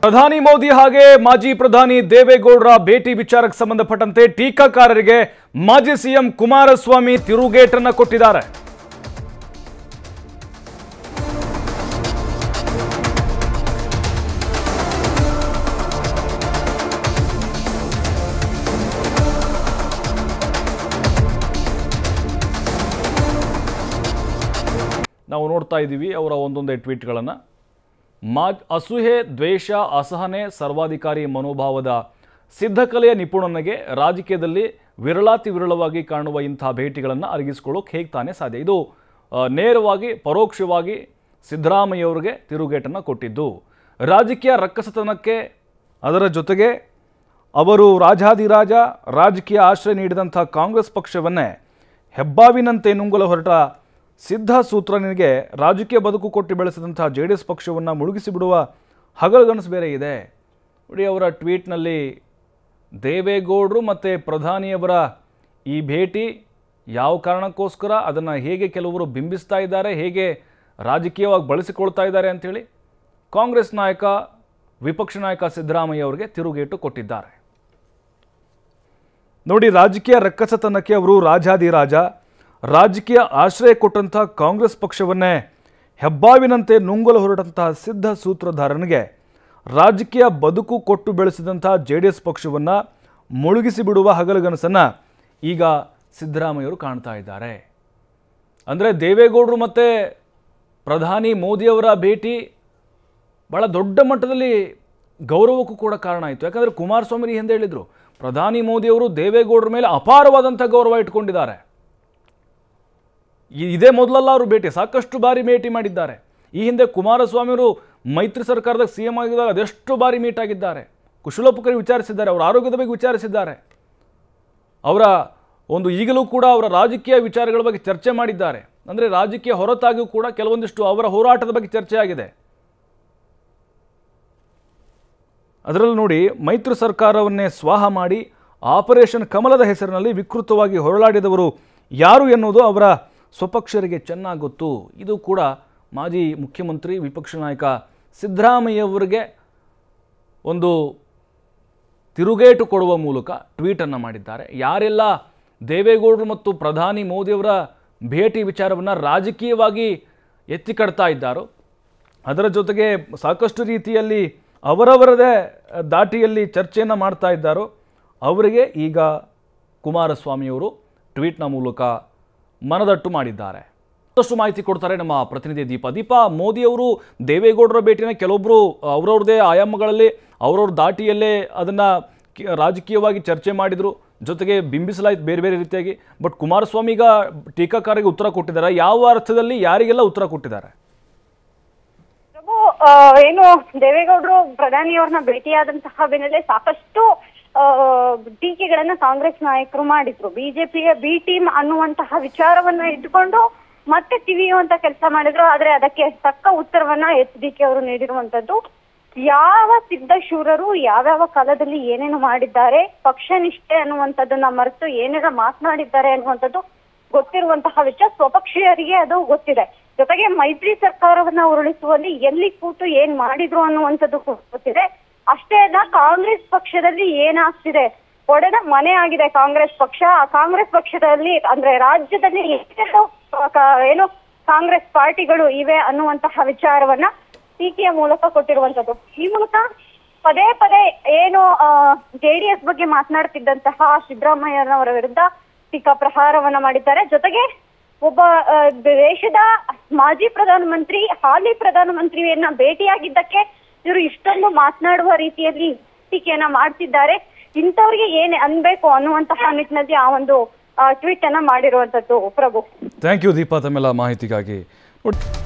ಪ್ರಧಾನಿ ಮೋದಿ ಹಾಗೆ ಮಾಜಿ ಪ್ರಧಾನಿ ದೇವೇಗೌಡರ ಭೇಟಿ ವಿಚಾರಕ್ಕೆ ಸಂಬಂಧಪಟ್ಟಂತೆ ಟೀಕಾಕಾರರಿಗೆ ಮಾಜಿ ಸಿಎಂ ಕುಮಾರಸ್ವಾಮಿ ತಿರುಗೇಟನ್ನ ಕೊಟ್ಟಿದ್ದಾರೆ ನಾವು ನೋಡ್ತಾ ಇದ್ದೀವಿ ಅವರ ಒಂದೊಂದೇ ಟ್ವೀಟ್ಗಳನ್ನು ಮಾ ಅಸೂಹೆ ದ್ವೇಷ ಅಸಹನೆ ಸರ್ವಾಧಿಕಾರಿ ಮನೋಭಾವದ ಸಿದ್ಧಕಲೆಯ ನಿಪುಣನಿಗೆ ರಾಜಕೀಯದಲ್ಲಿ ವಿರಳಾತಿ ವಿರಳವಾಗಿ ಕಾಣುವ ಇಂಥ ಭೇಟಿಗಳನ್ನು ಅರಗಿಸ್ಕೊಳ್ಳೋಕೆ ಹೇಗೆ ತಾನೇ ಸಾಧ್ಯ ಇದು ಆ, ನೇರವಾಗಿ ಪರೋಕ್ಷವಾಗಿ ಸಿದ್ದರಾಮಯ್ಯವರಿಗೆ ತಿರುಗೇಟನ್ನು ಕೊಟ್ಟಿದ್ದು ರಾಜಕೀಯ ರಕ್ಕಸತನಕ್ಕೆ ಅದರ ಜೊತೆಗೆ ಅವರು ರಾಜಾದಿರಾಜ ರಾಜಕೀಯ ಆಶ್ರಯ ನೀಡಿದಂಥ ಕಾಂಗ್ರೆಸ್ ಪಕ್ಷವನ್ನೇ ಹೆಬ್ಬಾವಿನಂತೆ ನುಂಗಲು ಹೊರಟ ಸಿದ್ಧ ಸೂತ್ರನಿಗೆ ರಾಜಕೀಯ ಬದುಕು ಕೊಟ್ಟು ಬೆಳೆಸಿದಂಥ ಜೆ ಡಿ ಎಸ್ ಪಕ್ಷವನ್ನು ಮುಳುಗಿಸಿಬಿಡುವ ಹಗಲುಗನಸು ಬೇರೆ ಇದೆ ನೋಡಿ ಅವರ ಟ್ವೀಟ್ನಲ್ಲಿ ದೇವೇಗೌಡರು ಮತ್ತು ಪ್ರಧಾನಿಯವರ ಈ ಭೇಟಿ ಯಾವ ಕಾರಣಕ್ಕೋಸ್ಕರ ಅದನ್ನು ಹೇಗೆ ಕೆಲವರು ಬಿಂಬಿಸ್ತಾ ಇದ್ದಾರೆ ಹೇಗೆ ರಾಜಕೀಯವಾಗಿ ಬಳಸಿಕೊಳ್ತಾ ಇದ್ದಾರೆ ಅಂಥೇಳಿ ಕಾಂಗ್ರೆಸ್ ನಾಯಕ ವಿಪಕ್ಷ ನಾಯಕ ಸಿದ್ದರಾಮಯ್ಯ ಅವರಿಗೆ ತಿರುಗೇಟು ಕೊಟ್ಟಿದ್ದಾರೆ ನೋಡಿ ರಾಜಕೀಯ ರಕ್ಕಸತನಕ್ಕೆ ಅವರು ರಾಜಾದಿರಾಜ ರಾಜಕೀಯ ಆಶ್ರಯ ಕೊಟ್ಟಂಥ ಕಾಂಗ್ರೆಸ್ ಪಕ್ಷವನ್ನೇ ಹೆಬ್ಬಾವಿನಂತೆ ನುಂಗಲು ಹೊರಟಂತಹ ಸಿದ್ಧ ಸೂತ್ರಧಾರನಿಗೆ ರಾಜಕೀಯ ಬದುಕು ಕೊಟ್ಟು ಬೆಳೆಸಿದಂಥ ಜೆ ಡಿ ಎಸ್ ಪಕ್ಷವನ್ನು ಮುಳುಗಿಸಿ ಬಿಡುವ ಹಗಲುಗನಸನ್ನು ಈಗ ಸಿದ್ದರಾಮಯ್ಯವರು ಕಾಣ್ತಾ ಇದ್ದಾರೆ ಅಂದರೆ ದೇವೇಗೌಡರು ಮತ್ತು ಪ್ರಧಾನಿ ಮೋದಿಯವರ ಭೇಟಿ ಭಾಳ ದೊಡ್ಡ ಮಟ್ಟದಲ್ಲಿ ಗೌರವಕ್ಕೂ ಕೂಡ ಕಾರಣ ಆಯಿತು ಯಾಕಂದರೆ ಕುಮಾರಸ್ವಾಮಿ ಈ ಹಿಂದೆ ಹೇಳಿದರು ಪ್ರಧಾನಿ ಮೋದಿಯವರು ದೇವೇಗೌಡರ ಮೇಲೆ ಅಪಾರವಾದಂಥ ಗೌರವ ಇಟ್ಕೊಂಡಿದ್ದಾರೆ ಈ- ಇದೇ ಮೊದಲಲ್ಲ ಅವರು ಭೇಟಿ ಸಾಕಷ್ಟು ಬಾರಿ ಭೇಟಿ ಮಾಡಿದ್ದಾರೆ ಈ ಹಿಂದೆ ಕುಮಾರಸ್ವಾಮಿಯವರು ಮೈತ್ರಿ ಸರ್ಕಾರದಾಗ ಸಿ ಎಂ ಆಗಿದ್ದಾಗ ಅದೆಷ್ಟು ಬಾರಿ ಮೀಟ್ ಆಗಿದ್ದಾರೆ ಕುಶಲೋಪಕರಿ ವಿಚಾರಿಸಿದ್ದಾರೆ ಅವರ ಆರೋಗ್ಯದ ಬಗ್ಗೆ ವಿಚಾರಿಸಿದ್ದಾರೆ ಅವರ ಒಂದು ಈಗಲೂ ಕೂಡ ಅವರ ರಾಜಕೀಯ ವಿಚಾರಗಳ ಬಗ್ಗೆ ಚರ್ಚೆ ಮಾಡಿದ್ದಾರೆ ಅಂದರೆ ರಾಜಕೀಯ ಹೊರತಾಗಿಯೂ ಕೂಡ ಕೆಲವೊಂದಿಷ್ಟು ಅವರ ಹೋರಾಟದ ಬಗ್ಗೆ ಚರ್ಚೆ ಆಗಿದೆ ಅದರಲ್ಲಿ ನೋಡಿ ಮೈತ್ರಿ ಸರ್ಕಾರವನ್ನೇ ಸ್ವಾಹ ಮಾಡಿ ಆಪರೇಷನ್ ಕಮಲದ ಹೆಸರಿನಲ್ಲಿ ವಿಕೃತವಾಗಿ ಹೊರಳಾಡಿದವರು ಯಾರು ಎನ್ನುವುದು ಅವರ ಸ್ವಪಕ್ಷರಿಗೆ ಚೆನ್ನಾಗಿ ಗೊತ್ತು ಇದು ಕೂಡ ಮಾಜಿ ಮುಖ್ಯಮಂತ್ರಿ ವಿಪಕ್ಷ ನಾಯಕ ಸಿದ್ದರಾಮಯ್ಯವರಿಗೆ ಒಂದು ತಿರುಗೇಟು ಕೊಡುವ ಮೂಲಕ ಟ್ವೀಟನ್ನು ಮಾಡಿದ್ದಾರೆ ಯಾರೆಲ್ಲ ದೇವೇಗೌಡರು ಮತ್ತು ಪ್ರಧಾನಿ ಮೋದಿಯವರ ಭೇಟಿ ವಿಚಾರವನ್ನು ರಾಜಕೀಯವಾಗಿ ಎತ್ತಿಕಡ್ತಾ ಇದ್ದಾರೋ ಅದರ ಜೊತೆಗೆ ಸಾಕಷ್ಟು ರೀತಿಯಲ್ಲಿ ಅವರವರದೇ ದಾಟಿಯಲ್ಲಿ ಚರ್ಚೆಯನ್ನು ಮಾಡ್ತಾ ಇದ್ದಾರೋ ಅವರಿಗೆ ಈಗ ಕುಮಾರಸ್ವಾಮಿಯವರು ಟ್ವೀಟ್ನ ಮೂಲಕ ಮನದಟ್ಟು ಮಾಡಿದ್ದಾರೆ ಮತ್ತಷ್ಟು ಮಾಹಿತಿ ಕೊಡ್ತಾರೆ ನಮ್ಮ ಪ್ರತಿನಿಧಿ ದೀಪ ದೀಪ ಮೋದಿಯವರು ದೇವೇಗೌಡರ ಭೇಟಿನ ಕೆಲವೊಬ್ಬರು ಅವ್ರವ್ರದ್ದೇ ಆಯಾಮಗಳಲ್ಲಿ ಅವ್ರವ್ರ ದಾಟಿಯಲ್ಲೇ ಅದನ್ನು ರಾಜಕೀಯವಾಗಿ ಚರ್ಚೆ ಮಾಡಿದರು ಜೊತೆಗೆ ಬಿಂಬಿಸಲಾಯ್ತು ಬೇರೆ ಬೇರೆ ರೀತಿಯಾಗಿ ಬಟ್ ಕುಮಾರಸ್ವಾಮಿ ಈಗ ಟೀಕಾಕಾರರಿಗೆ ಉತ್ತರ ಕೊಟ್ಟಿದ್ದಾರೆ ಯಾವ ಅರ್ಥದಲ್ಲಿ ಯಾರಿಗೆಲ್ಲ ಉತ್ತರ ಕೊಟ್ಟಿದ್ದಾರೆ ಪ್ರಭು ಆ, ಏನು ದೇವೇಗೌಡರು ಪ್ರಧಾನಿಯವ್ರನ್ನ ಭೇಟಿಯಾದಂತಹ ಬೆನ್ನಲ್ಲೇ ಸಾಕಷ್ಟು ಆ, ಟೀಕೆಗಳನ್ನ ಕಾಂಗ್ರೆಸ್ ನಾಯಕರು ಮಾಡಿದ್ರು ಬಿಜೆಪಿಯ ಬಿ ಟೀಮ್ ಅನ್ನುವಂತಹ ವಿಚಾರವನ್ನ ಇಟ್ಕೊಂಡು ಮತ್ತೆ ತಿವಿಯುವಂತ ಕೆಲಸ ಮಾಡಿದ್ರು ಆದ್ರೆ ಅದಕ್ಕೆ ತಕ್ಕ ಉತ್ತರವನ್ನ ಎಚ್ ಡಿ ಕೆ ಅವರು ನೀಡಿರುವಂತದ್ದು ಯಾವ ಸಿದ್ಧ ಶೂರರು ಯಾವ್ಯಾವ ಕಾಲದಲ್ಲಿ ಏನೇನು ಮಾಡಿದ್ದಾರೆ ಪಕ್ಷ ನಿಷ್ಠೆ ಅನ್ನುವಂಥದ್ದನ್ನ ಮರೆತು ಏನೆಲ್ಲ ಮಾತನಾಡಿದ್ದಾರೆ ಅನ್ನುವಂಥದ್ದು ಗೊತ್ತಿರುವಂತಹ ವಿಚಾರ ಸ್ವಪಕ್ಷೀಯರಿಗೆ ಅದು ಗೊತ್ತಿದೆ ಜೊತೆಗೆ ಮೈತ್ರಿ ಸರ್ಕಾರವನ್ನ ಉರುಳಿಸುವಲ್ಲಿ ಎಲ್ಲಿ ಕೂತು ಏನ್ ಮಾಡಿದ್ರು ಅನ್ನುವಂಥದ್ದು ಕೂಡ ಗೊತ್ತಿದೆ ಅಷ್ಟೇ ಅಲ್ಲ ಕಾಂಗ್ರೆಸ್ ಪಕ್ಷದಲ್ಲಿ ಏನಾಗ್ತಿದೆ ಒಡೆದ ಮನೆ ಆಗಿದೆ ಕಾಂಗ್ರೆಸ್ ಪಕ್ಷ ಆ ಕಾಂಗ್ರೆಸ್ ಪಕ್ಷದಲ್ಲಿ ಅಂದ್ರೆ ರಾಜ್ಯದಲ್ಲಿ ಎಷ್ಟು ಕ- ಏನು ಕಾಂಗ್ರೆಸ್ ಪಾರ್ಟಿಗಳು ಇವೆ ಅನ್ನುವಂತಹ ವಿಚಾರವನ್ನ ಟೀಕೆಯ ಮೂಲಕ ಕೊಟ್ಟಿರುವಂತದ್ದು ಈ ಮೂಲಕ ಪದೇ ಪದೇ ಏನು ಜೆಡಿಎಸ್ ಬಗ್ಗೆ ಮಾತನಾಡ್ತಿದ್ದಂತಹ ಸಿದ್ದರಾಮಯ್ಯನವರ ವಿರುದ್ಧ ಟೀಕಾ ಪ್ರಹಾರವನ್ನ ಮಾಡಿದ್ದಾರೆ ಜೊತೆಗೆ ಒಬ್ಬ ಆ, ದೇಶದ ಮಾಜಿ ಪ್ರಧಾನಮಂತ್ರಿ ಹಾಲಿ ಪ್ರಧಾನಮಂತ್ರಿಯನ್ನ ಭೇಟಿಯಾಗಿದ್ದಕ್ಕೆ ಇವರು ಇಷ್ಟೊಂದು ಮಾತನಾಡುವ ರೀತಿಯಲ್ಲಿ ಟೀಕೆಯನ್ನ ಮಾಡ್ತಿದ್ದಾರೆ ಇಂಥವ್ರಿಗೆ ಏನ್ ಅನ್ಬೇಕು ಅನ್ನುವಂತಹ ನಿಟ್ಟಿನಲ್ಲಿ ಆ ಒಂದು ಟ್ವೀಟ್ ಅನ್ನ ಮಾಡಿರುವಂತದ್ದು ಪ್ರಭು ಥ್ಯಾಂಕ್ ಯು ದೀಪಾ ತಮ್ಮೆಲ್ಲ ಮಾಹಿತಿಗಾಗಿ ನೋಡಿ